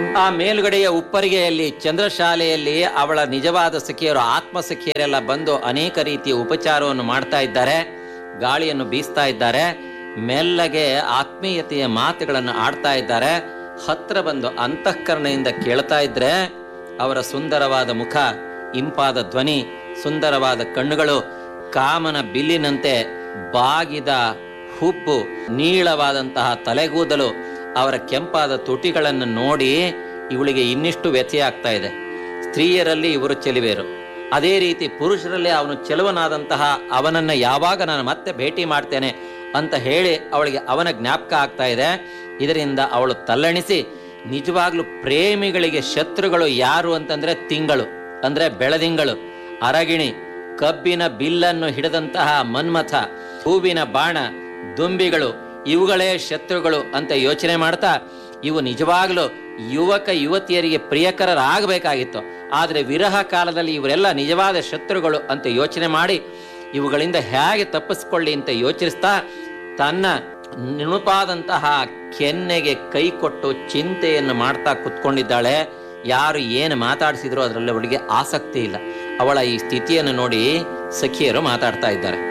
ಆ ಮೇಲುಗಡೆಯ ಉಪ್ಪರಿಗೆಯಲ್ಲಿ ಚಂದ್ರಶಾಲೆಯಲ್ಲಿ ಅವಳ ನಿಜವಾದ ಸಖಿಯರು ಆತ್ಮ ಸಖಿಯರೆಲ್ಲ ಬಂದು ಅನೇಕ ರೀತಿಯ ಉಪಚಾರವನ್ನು ಮಾಡ್ತಾ ಇದ್ದಾರೆ ಗಾಳಿಯನ್ನು ಬೀಸ್ತಾ ಇದ್ದಾರೆ ಮೆಲ್ಲಗೆ ಆತ್ಮೀಯತೆಯ ಮಾತುಗಳನ್ನು ಆಡ್ತಾ ಇದ್ದಾರೆ ಹತ್ರ ಬಂದು ಅಂತಃಕರಣೆಯಿಂದ ಕೇಳ್ತಾ ಇದ್ರೆ ಅವರ ಸುಂದರವಾದ ಮುಖ ಇಂಪಾದ ಧ್ವನಿ ಸುಂದರವಾದ ಕಣ್ಣುಗಳು ಕಾಮನ ಬಿಲ್ಲಿನಂತೆ ಬಾಗಿದ ಹುಬ್ಬು ನೀಳವಾದಂತಹ ತಲೆಗೂದಲು ಅವರ ಕೆಂಪಾದ ತುಟಿಗಳನ್ನು ನೋಡಿ ಇವಳಿಗೆ ಇನ್ನಿಷ್ಟು ವ್ಯಥೆ ಆಗ್ತಾ ಇದೆ ಸ್ತ್ರೀಯರಲ್ಲಿ ಇವರು ಚೆಲುವೇರು ಅದೇ ರೀತಿ ಪುರುಷರಲ್ಲಿ ಅವನು ಚೆಲುವನಾದಂತಹ ಅವನನ್ನ ಯಾವಾಗ ನಾನು ಮತ್ತೆ ಭೇಟಿ ಮಾಡ್ತೇನೆ ಅಂತ ಹೇಳಿ ಅವಳಿಗೆ ಅವನ ಜ್ಞಾಪಕ ಆಗ್ತಾ ಇದೆ ಇದರಿಂದ ಅವಳು ತಲ್ಲಣಿಸಿ ನಿಜವಾಗ್ಲೂ ಪ್ರೇಮಿಗಳಿಗೆ ಶತ್ರುಗಳು ಯಾರು ಅಂತಂದ್ರೆ ತಿಂಗಳು ಅಂದ್ರೆ ಬೆಳದಿಂಗಳು ಅರಗಿಣಿ ಕಬ್ಬಿನ ಬಿಲ್ಲನ್ನು ಹಿಡಿದಂತಹ ಮನ್ಮಥ ಹೂವಿನ ಬಾಣ ದುಂಬಿಗಳು ಇವುಗಳೇ ಶತ್ರುಗಳು ಅಂತ ಯೋಚನೆ ಮಾಡ್ತಾ ಇವು ನಿಜವಾಗ್ಲೂ ಯುವಕ ಯುವತಿಯರಿಗೆ ಪ್ರಿಯಕರರಾಗಬೇಕಾಗಿತ್ತು ಆದರೆ ವಿರಹ ಕಾಲದಲ್ಲಿ ಇವರೆಲ್ಲ ನಿಜವಾದ ಶತ್ರುಗಳು ಅಂತ ಯೋಚನೆ ಮಾಡಿ ಇವುಗಳಿಂದ ಹೇಗೆ ತಪ್ಪಿಸ್ಕೊಳ್ಳಿ ಅಂತ ಯೋಚಿಸ್ತಾ ತನ್ನ ನುಣುಪಾದಂತಹ ಕೆನ್ನೆಗೆ ಕೈ ಕೊಟ್ಟು ಚಿಂತೆಯನ್ನು ಮಾಡ್ತಾ ಕುತ್ಕೊಂಡಿದ್ದಾಳೆ ಯಾರು ಏನು ಮಾತಾಡಿಸಿದ್ರು ಅದರಲ್ಲಿ ಅವಳಿಗೆ ಆಸಕ್ತಿ ಇಲ್ಲ ಅವಳ ಈ ಸ್ಥಿತಿಯನ್ನು ನೋಡಿ ಸಖಿಯರು ಮಾತಾಡ್ತಾ ಇದ್ದಾರೆ